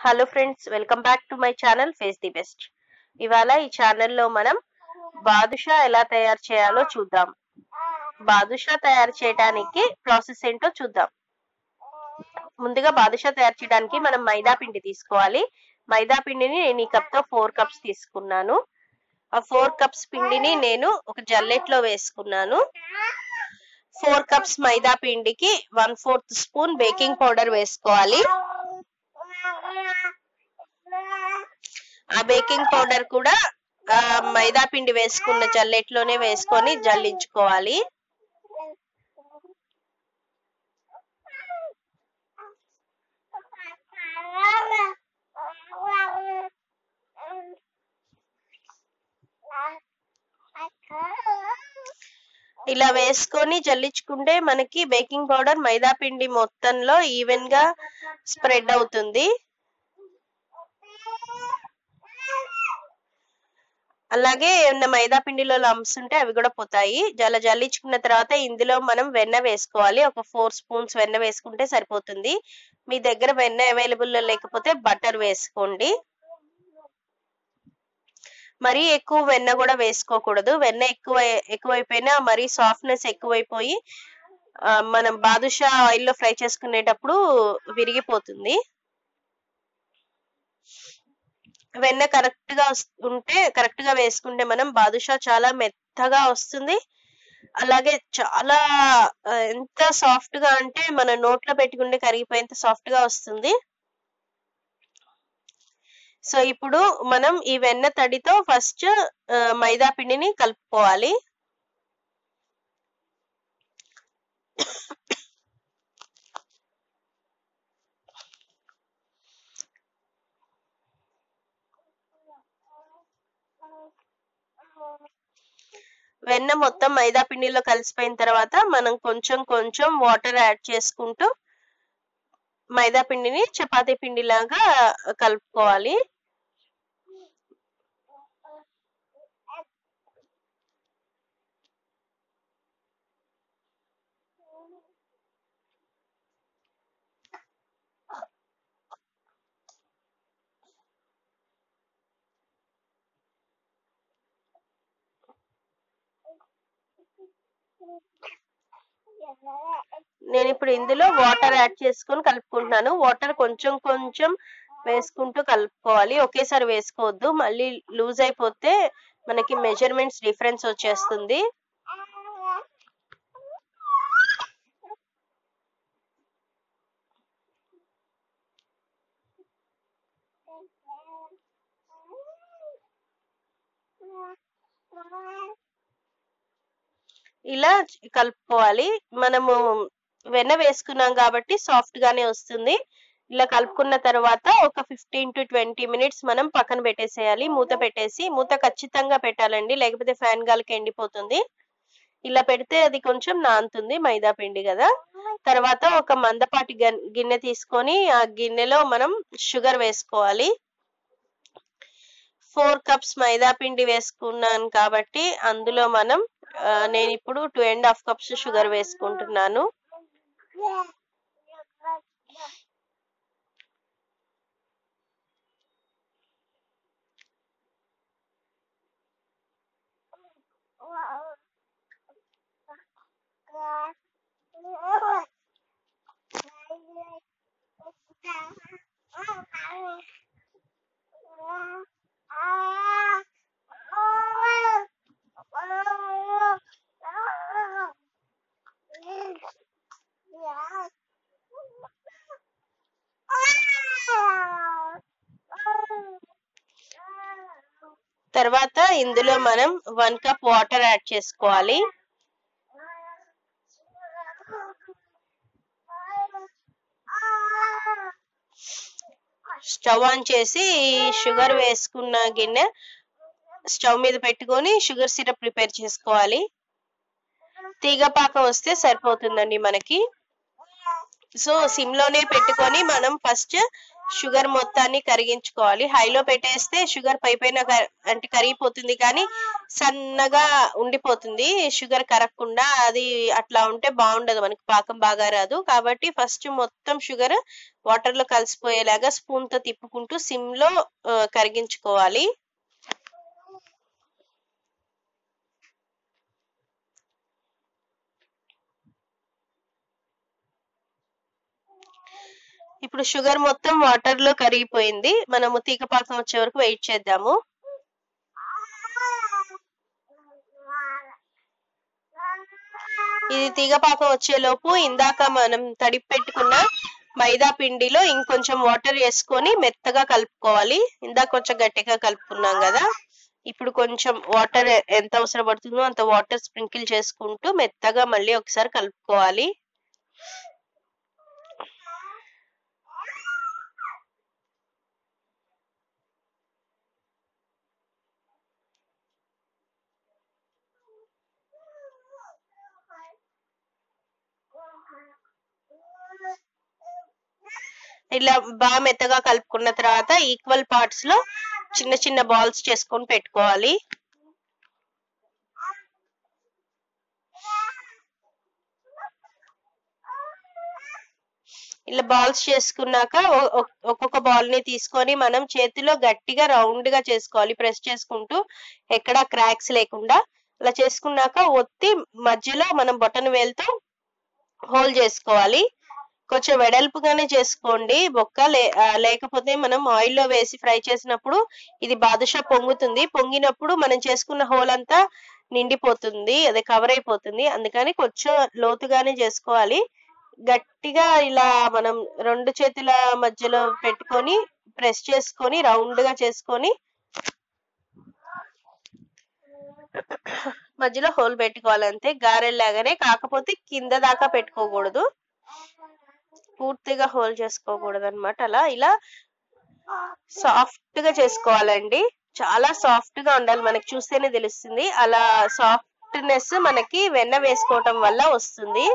hello friends welcome back to my channel face the best ఇవాళ ఈ ఛానల్లో మనం బాదుషా ఎలా తయారు చేయాలో చూద్దాం బాదుషా తయారు చేయడానికి ప్రాసెస్ ఏంటో చూద్దాం ముందుగా బాదుషా తయారు చేయడానికి మనం మైదా పిండి తీసుకోవాలి మైదా పిండిని నేను ఈ కప్ తో ఫోర్ కప్స్ తీసుకున్నాను ఆ ఫోర్ కప్స్ పిండిని నేను ఒక జల్లెట్లో వేసుకున్నాను ఫోర్ కప్స్ మైదా పిండికి one fourth spoon baking powder వేసుకోవాలి ఆ బేకింగ్ పౌడర్ కూడా ఆ, మైదా పిండి వేసుకున్న జల్లెట్లోనే వేసుకొని జల్లించుకోవాలి ఇలా వేసుకొని జల్లించుకుంటే మనకి బేకింగ్ పౌడర్ మైదా పిండి మొత్తంలో ఈవెన్ గా స్ప్రెడ్ అవుతుంది అలాగే ఏమన్నా మైదా పిండిలో లంప్స్ ఉంటే అవి కూడా పోతాయి జల జల్లించుకున్న తర్వాత ఇందులో మనం వెన్న వేసుకోవాలి ఒక ఫోర్ స్పూన్స్ వెన్న వేసుకుంటే సరిపోతుంది మీ దగ్గర వెన్న అవైలబుల్ లేకపోతే బటర్ వేసుకోండి మరీ ఎక్కువ వెన్న కూడా వేసుకోకూడదు వెన్న ఎక్కువ ఎక్కువైపోయినా మరీ సాఫ్ట్నెస్ ఎక్కువైపోయి ఆ, మనం బాదుషా ఆయిల్ లో ఫ్రై చేసుకునేటప్పుడు విరిగిపోతుంది వెన్న కరెక్ట్ గా వస్- ఉంటే కరెక్ట్ గా వేసుకుంటే మనం బాదుషా చాలా మెత్తగా వస్తుంది అలాగే చాలా ఆ, ఎంత సాఫ్ట్ గా అంటే మన నోట్లో పెట్టుకుంటే కరిగిపోయేంత సాఫ్ట్ గా వస్తుంది సో ఇప్పుడు మనం ఈ వెన్న తడితో ఫస్ట్ మైదా పిండిని కలుపుకోవాలి వెన్న మొత్తం మైదా పిండిలో కలిసిపోయిన తర్వాత మనం కొంచెం కొంచెం వాటర్ యాడ్ చేసుకుంటూ మైదా పిండిని చపాతీ పిండిలాగా కలుపుకోవాలి నేను ఇప్పుడు ఇందులో వాటర్ యాడ్ చేసుకొని కలుపుకుంటున్నాను వాటర్ కొంచెం కొంచెం వేసుకుంటూ కలుపుకోవాలి ఒకేసారి వేసుకోవద్దు మళ్ళీ లూజ్ అయిపోతే మనకి మెజర్మెంట్స్ డిఫరెన్స్ వచ్చేస్తుంది ఇలా కలుపుకోవాలి మనము వెన్న వేసుకున్నాం కాబట్టి సాఫ్ట్ గానే వస్తుంది ఇలా కలుపుకున్న తర్వాత ఒక ఫిఫ్టీన్ టు ట్వంటీ మినిట్స్ మనం పక్కన పెట్టేసేయాలి మూత పెట్టేసి మూత ఖచ్చితంగా పెట్టాలండి లేకపోతే ఫ్యాన్ గాలికి ఎండిపోతుంది ఇలా పెడితే అది కొంచెం నానుతుంది మైదా పిండి కదా తర్వాత ఒక మందపాటి గన్- గిన్నె తీసుకొని ఆ గిన్నెలో మనం షుగర్ వేసుకోవాలి ఫోర్ కప్స్ మైదా పిండి వేసుకున్నాను కాబట్టి అందులో మనం ఆ, నేను ఇప్పుడు two and half cups sugar వేసుకుంటున్నాను తర్వాత ఇందులో మనం వన్ కప్ వాటర్ యాడ్ చేసుకోవాలి స్టవ్ ఆన్ చేసి షుగర్ వేసుకున్న గిన్నె స్టవ్ మీద పెట్టుకొని షుగర్ సిరప్ ప్రిపేర్ చేసుకోవాలి తీగ పాకం వస్తే సరిపోతుందండి మనకి సో సిమ్ లోనే పెట్టుకొని మనం ఫస్ట్ షుగర్ మొత్తాన్ని కరిగించుకోవాలి హైలో పెట్టేస్తే షుగర్ పై పైన క- అంటే కరిగిపోతుంది కానీ సన్నగా ఉండిపోతుంది షుగర్ కరగకుండా అది అట్లా ఉంటే బాగుండదు మనకి పాకం బాగా రాదు కాబట్టి ఫస్ట్ మొత్తం షుగర్ వాటర్ లో కలిసిపోయేలాగా స్పూన్ తో తిప్పుకుంటూ సిమ్ లో ఆ, కరిగించుకోవాలి ఇప్పుడు షుగర్ మొత్తం వాటర్ లో కరిగిపోయింది మనము తీగ పాకం వచ్చే వరకు వెయిట్ చేద్దాము ఇది తీగ పాకం వచ్చేలోపు ఇందాక మనం తడిపి పెట్టుకున్న మైదా పిండిలో ఇంకొంచెం వాటర్ వేసుకొని మెత్తగా కలుపుకోవాలి ఇందాక కొంచెం గట్టిగా కలుపుకున్నాం కదా ఇప్పుడు కొంచెం వాటర్ ఎంత అవసరం పడుతుందో అంత వాటర్ స్ప్రింకిల్ చేసుకుంటూ మెత్తగా మళ్ళీ ఒకసారి కలుపుకోవాలి ఇలా బాగా మెత్తగా కలుపుకున్న తర్వాత ఈక్వల్ పార్ట్స్ లో చిన్న చిన్న బాల్స్ చేసుకొని పెట్టుకోవాలి ఇలా బాల్స్ చేసుకున్నాక ఒ- ఒ- ఒక్కొక్క బాల్ ని తీసుకొని మనం చేతిలో గట్టిగా రౌండ్ గా చేసుకోవాలి ప్రెస్ చేసుకుంటూ ఎక్కడా క్రాక్స్ లేకుండా అలా చేసుకున్నాక ఒత్తి మధ్యలో మనం బొటన వేలుతో హోల్ చేసుకోవాలి కొంచెం వెడల్పుగానే చేసుకోండి బొక్క లే ఆ, లేకపోతే మనం ఆయిల్ లో వేసి ఫ్రై చేసినప్పుడు ఇది బాదుషా పొంగుతుంది పొంగినప్పుడు మనం చేసుకున్న హోల్ అంతా నిండిపోతుంది అదే కవర్ అయిపోతుంది అందుకని కొంచెం లోతుగానే చేసుకోవాలి గట్టిగా ఇలా మనం రెండు చేతుల మధ్యలో పెట్టుకొని ప్రెస్ చేసుకొని రౌండ్ గా చేసుకొని మధ్యలో హోల్ పెట్టుకోవాలి అంతే గారెల్లాగానే కాకపోతే కింద దాకా పెట్టుకోకూడదు పూర్తిగా హోల్ చేసుకోకూడదు అనమాట అలా ఇలా సాఫ్ట్ గా చేసుకోవాలండి చాలా సాఫ్ట్ గా ఉండాలి మనకి చూస్తేనే తెలుస్తుంది అలా సాఫ్ట్నెస్ మనకి వెన్న వేసుకోవటం వల్ల వస్తుంది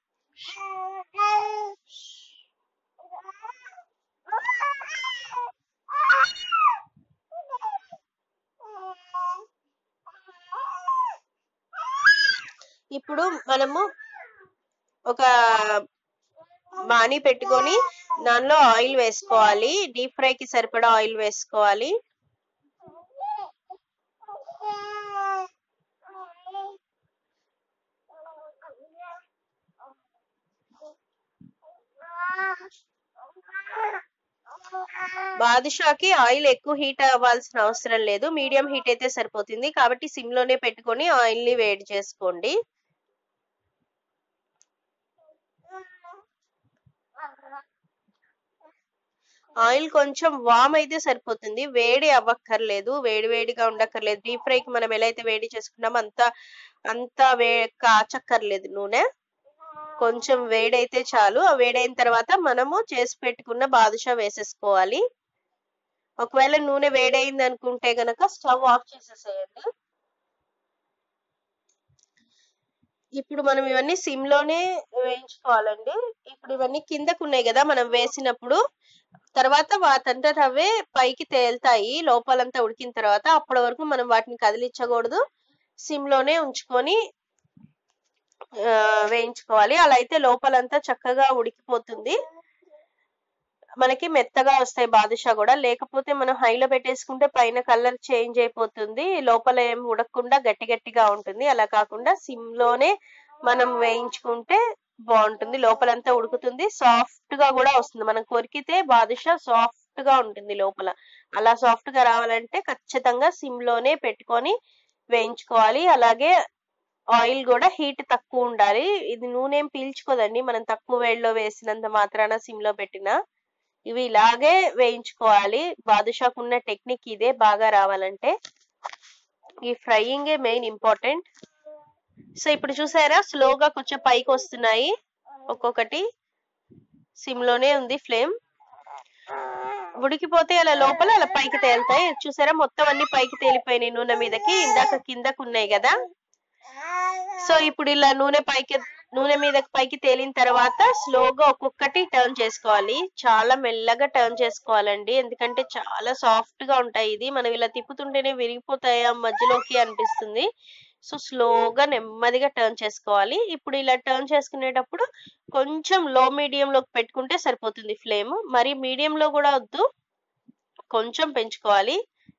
ఇప్పుడు మనము ఒక బాణీ పెట్టుకొని దానిలో ఆయిల్ వేసుకోవాలి డీప్ ఫ్రై కి సరిపడా ఆయిల్ వేసుకోవాలి బాదుషాకి ఆయిల్ ఎక్కువ హీట్ అవ్వాల్సిన అవసరం లేదు మీడియం హీట్ అయితే సరిపోతుంది కాబట్టి సిమ్ లోనే పెట్టుకొని ఆయిల్ ని వేడి చేసుకోండి ఆయిల్ కొంచెం వామ్ అయితే సరిపోతుంది వేడి అవ్వక్కర్లేదు వేడి వేడిగా ఉండక్కర్లేదు డీప్ ఫ్రై కి మనం ఎలా అయితే వేడి చేసుకున్నామో అంత అంత వే కాచక్కర్లేదు నూనె కొంచెం వేడైతే చాలు ఆ వేడైన తర్వాత మనము చేసి పెట్టుకున్న బాదుషా వేసేసుకోవాలి ఒకవేళ నూనె వేడైంది అనుకుంటే గనక స్టవ్ ఆఫ్ చేసేసేయండి ఇప్పుడు మనం ఇవన్నీ సిమ్ లోనే వేయించుకోవాలండి ఇప్పుడు ఇవన్నీ కిందకు ఉన్నాయి కదా మనం వేసినప్పుడు తర్వాత వాటంతట అవే పైకి తేలుతాయి లోపలంతా ఉడికిన తర్వాత అప్పటి వరకు మనం వాటిని కదిలించకూడదు సిమ్ లోనే ఉంచుకొని ఆ, వేయించుకోవాలి అలా అయితే లోపలంతా చక్కగా ఉడికిపోతుంది మనకి మెత్తగా వస్తాయి బాదుషా కూడా లేకపోతే మనం హైలో పెట్టేసుకుంటే పైన కలర్ చేంజ్ అయిపోతుంది లోపల ఏం ఉడకకుండా గట్టి గట్టిగా ఉంటుంది అలా కాకుండా సిమ్ లోనే మనం వేయించుకుంటే బాగుంటుంది లోపలంతా ఉడుకుతుంది సాఫ్ట్ గా కూడా వస్తుంది మనం కొరికితే బాదుషా సాఫ్ట్ గా ఉంటుంది లోపల అలా సాఫ్ట్ గా రావాలంటే ఖచ్చితంగా సిమ్ లోనే పెట్టుకొని వేయించుకోవాలి అలాగే ఆయిల్ కూడా హీట్ తక్కువ ఉండాలి ఇది నూనె ఏం పీల్చుకోదండి మనం తక్కువ వేడిలో వేసినంత మాత్రాన సిమ్ లో పెట్టినా ఇవి ఇలాగే వేయించుకోవాలి బాదుషాకు ఉన్న టెక్నిక్ ఇదే బాగా రావాలంటే ఈ ఫ్రైయింగ్ మెయిన్ ఇంపార్టెంట్ సో ఇప్పుడు చూసారా స్లోగా కొంచెం పైకి వస్తున్నాయి ఒక్కొక్కటి సిమ్ లోనే ఉంది ఫ్లేమ్ ఉడికిపోతే అలా లోపల అలా పైకి తేలుతాయి చూసారా మొత్తం అన్ని పైకి తేలిపోయినాయి నూనె మీదకి ఇందాక కిందకు ఉన్నాయి కదా సో ఇప్పుడు ఇలా నూనె పైకి నూనె మీద పైకి తేలిన తర్వాత స్లోగా ఒక్కొక్కటి టర్న్ చేసుకోవాలి చాలా మెల్లగా టర్న్ చేసుకోవాలండి ఎందుకంటే చాలా సాఫ్ట్ గా ఉంటాయి ఇది మనం ఇలా తిప్పుతుంటేనే విరిగిపోతాయా మధ్యలోకి అనిపిస్తుంది సో స్లోగా నెమ్మదిగా టర్న్ చేసుకోవాలి ఇప్పుడు ఇలా టర్న్ చేసుకునేటప్పుడు కొంచెం లో మీడియం లోకి పెట్టుకుంటే సరిపోతుంది ఫ్లేమ్ మరి మీడియం లో కూడా వద్దు కొంచెం పెంచుకోవాలి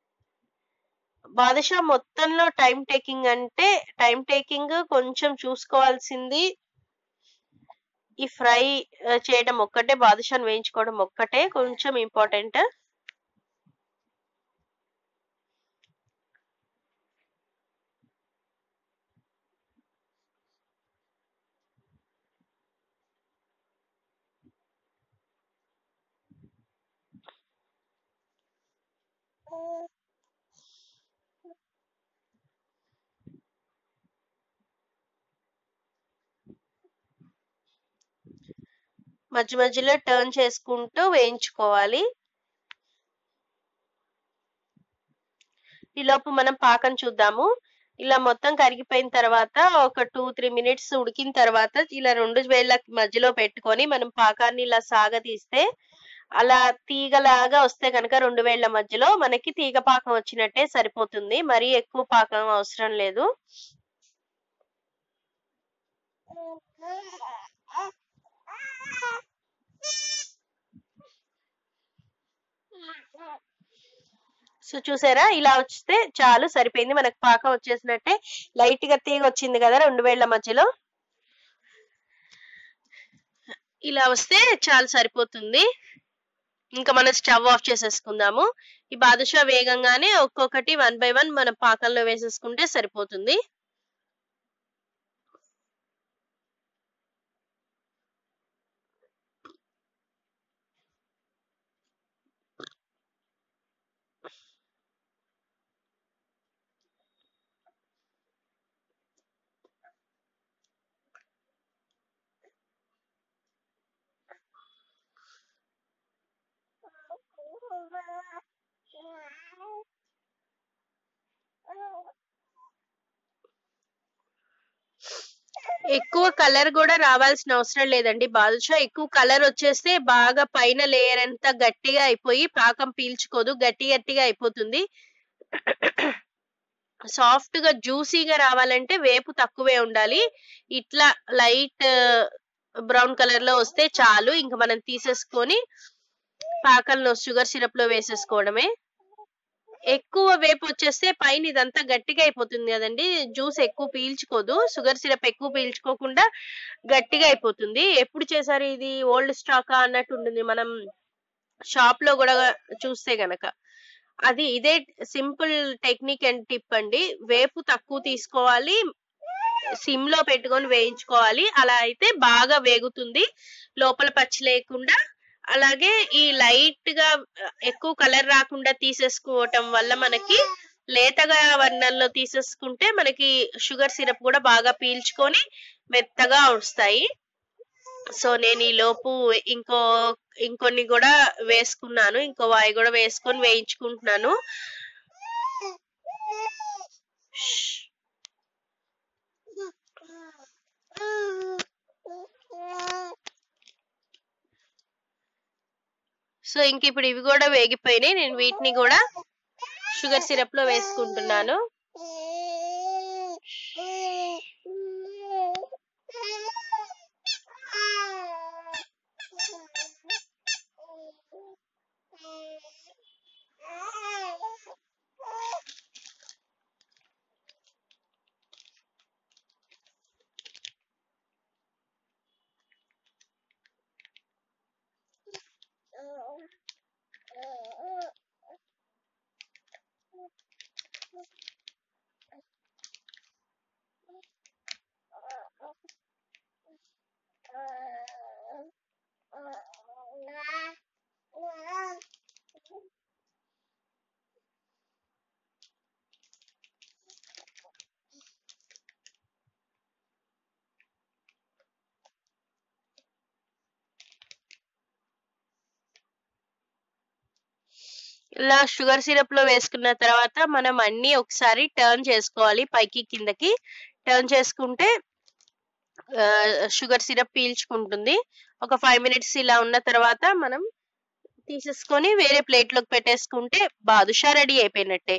బాదుషా మొత్తంలో టైం టేకింగ్ అంటే టైం టేకింగ్ కొంచెం చూసుకోవాల్సింది ఈ ఫ్రై చేయడం ఒక్కటే బాదుషాను వేయించుకోవడం ఒక్కటే కొంచెం ఇంపార్టెంట్ మధ్య మధ్యలో టర్న్ చేసుకుంటూ వేయించుకోవాలి ఈలోపు మనం పాకం చూద్దాము ఇలా మొత్తం కరిగిపోయిన తర్వాత ఒక టూ త్రీ మినిట్స్ ఉడికిన తర్వాత ఇలా రెండు వేళ్ళ మధ్యలో పెట్టుకొని మనం పాకాన్ని ఇలా సాగతీస్తే అలా తీగలాగా వస్తే కనుక రెండు వేళ్ల మధ్యలో మనకి తీగ పాకం వచ్చినట్టే సరిపోతుంది మరీ ఎక్కువ పాకం అవసరం లేదు సో చూసారా ఇలా వస్తే చాలు సరిపోయింది మనకు పాకం వచ్చేసినట్టే లైట్ గా తీగ వచ్చింది కదా రెండు వేళ్ల మధ్యలో ఇలా వస్తే చాలు సరిపోతుంది ఇంకా మనం స్టవ్ ఆఫ్ చేసేసుకుందాము ఈ బాదుషా వేగంగానే ఒక్కొక్కటి వన్ బై వన్ మనం పాకంలో వేసేసుకుంటే సరిపోతుంది ఎక్కువ కలర్ కూడా రావాల్సిన అవసరం లేదండి బాదుషా ఎక్కువ కలర్ వచ్చేస్తే బాగా పైన లేయర్ అంతా గట్టిగా అయిపోయి పాకం పీల్చుకోదు గట్టి గట్టిగా అయిపోతుంది సాఫ్ట్ గా జ్యూసీగా రావాలంటే వేపు తక్కువే ఉండాలి ఇట్లా లైట్ బ్రౌన్ కలర్ లో వస్తే చాలు ఇంకా మనం తీసేసుకొని పాకంలో షుగర్ సిరప్ లో వేసేసుకోవడమే ఎక్కువ వేపు వచ్చేస్తే పైన ఇదంతా గట్టిగా అయిపోతుంది కదండి జ్యూస్ ఎక్కువ పీల్చుకోదు షుగర్ సిరప్ ఎక్కువ పీల్చుకోకుండా గట్టిగా అయిపోతుంది ఎప్పుడు చేశారు ఇది ఓల్డ్ స్టాక్ అన్నట్టు ఉంటుంది మనం షాప్ లో కూడా చూస్తే గనక అది ఇదే సింపుల్ టెక్నిక్ అండ్ టిప్ అండి వేపు తక్కువ తీసుకోవాలి సిమ్ లో పెట్టుకొని వేయించుకోవాలి అలా అయితే బాగా వేగుతుంది లోపల పచ్చి లేకుండా అలాగే ఈ లైట్ గా ఎక్కువ కలర్ రాకుండా తీసేసుకోవటం వల్ల మనకి లేతగా వర్ణంలో తీసేసుకుంటే మనకి షుగర్ సిరప్ కూడా బాగా పీల్చుకొని మెత్తగా వస్తాయి సో నేను ఈ లోపు ఇంకో ఇంకొన్ని కూడా వేసుకున్నాను ఇంకో వాయి కూడా వేసుకొని వేయించుకుంటున్నాను సో ఇంక ఇప్పుడు ఇవి కూడా వేగిపోయినాయి నేను వీటిని కూడా షుగర్ సిరప్ లో వేసుకుంటున్నాను ఇలా షుగర్ సిరప్ లో వేసుకున్న తర్వాత మనం అన్ని ఒకసారి టర్న్ చేసుకోవాలి పైకి కిందకి టర్న్ చేసుకుంటే షుగర్ సిరప్ పీల్చుకుంటుంది ఒక ఫైవ్ మినిట్స్ ఇలా ఉన్న తర్వాత మనం తీసేసుకొని వేరే ప్లేట్ లోకి పెట్టేసుకుంటే బాదుషా రెడీ అయిపోయినట్టే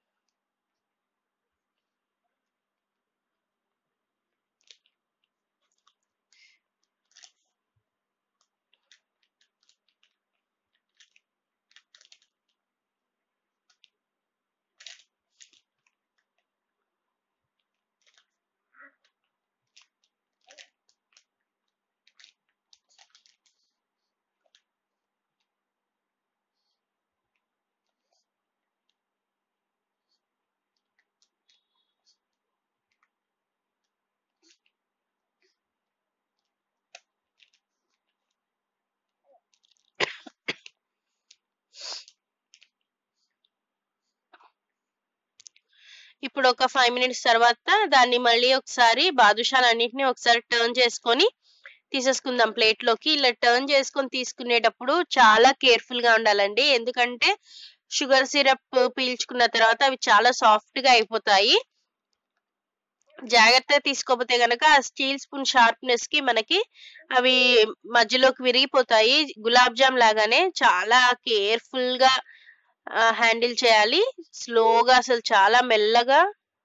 ఇప్పుడు ఒక ఫైవ్ మినిట్స్ తర్వాత దాన్ని మళ్ళీ ఒకసారి బాదుషాలన్నిటిని ఒకసారి టర్న్ చేసుకొని తీసేసుకుందాం ప్లేట్ లోకి ఇలా టర్న్ చేసుకొని తీసుకునేటప్పుడు చాలా కేర్ఫుల్ గా ఉండాలండి ఎందుకంటే షుగర్ సిరప్ పీల్చుకున్న తర్వాత అవి చాలా సాఫ్ట్ గా అయిపోతాయి జాగ్రత్తగా తీసుకోకపోతే గనక ఆ స్టీల్ స్పూన్ షార్ప్నెస్ కి మనకి అవి మధ్యలోకి విరిగిపోతాయి గులాబ్ జామ్ లాగానే చాలా కేర్ఫుల్ గా హ్యాండిల్ చేయాలి స్లోగా అసలు చాలా మెల్లగా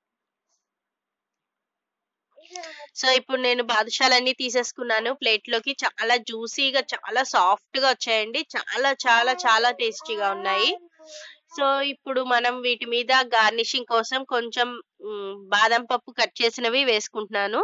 సో ఇప్పుడు నేను బాదుషాలన్నీ తీసేసుకున్నాను ప్లేట్ లోకి చాలా జ్యూసీగా చాలా సాఫ్ట్ గా వచ్చాయండి చాలా చాలా చాలా టేస్టీగా ఉన్నాయి సో ఇప్పుడు మనం వీటి మీద గార్నిషింగ్ కోసం కొంచెం మ్, బాదం పప్పు కట్ చేసినవి వేసుకుంటున్నాను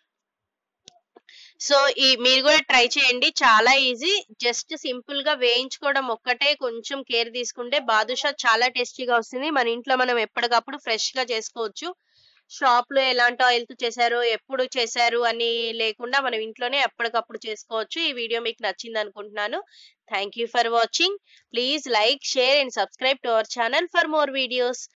సో ఈ మీరు కూడా ట్రై చేయండి చాలా ఈజీ జస్ట్ సింపుల్ గా వేయించుకోవడం ఒక్కటే కొంచెం కేర్ తీసుకుంటే బాదుషా చాలా టేస్టీగా వస్తుంది మన ఇంట్లో మనం ఎప్పటికప్పుడు ఫ్రెష్ గా చేసుకోవచ్చు షాప్ లో ఎలాంటి ఆయిల్ తో చేశారో ఎప్పుడు చేశారు అని లేకుండా మనం ఇంట్లోనే ఎప్పటికప్పుడు చేసుకోవచ్చు ఈ వీడియో మీకు నచ్చింది అనుకుంటున్నాను thank you for watching please like share and subscribe to our channel for more videos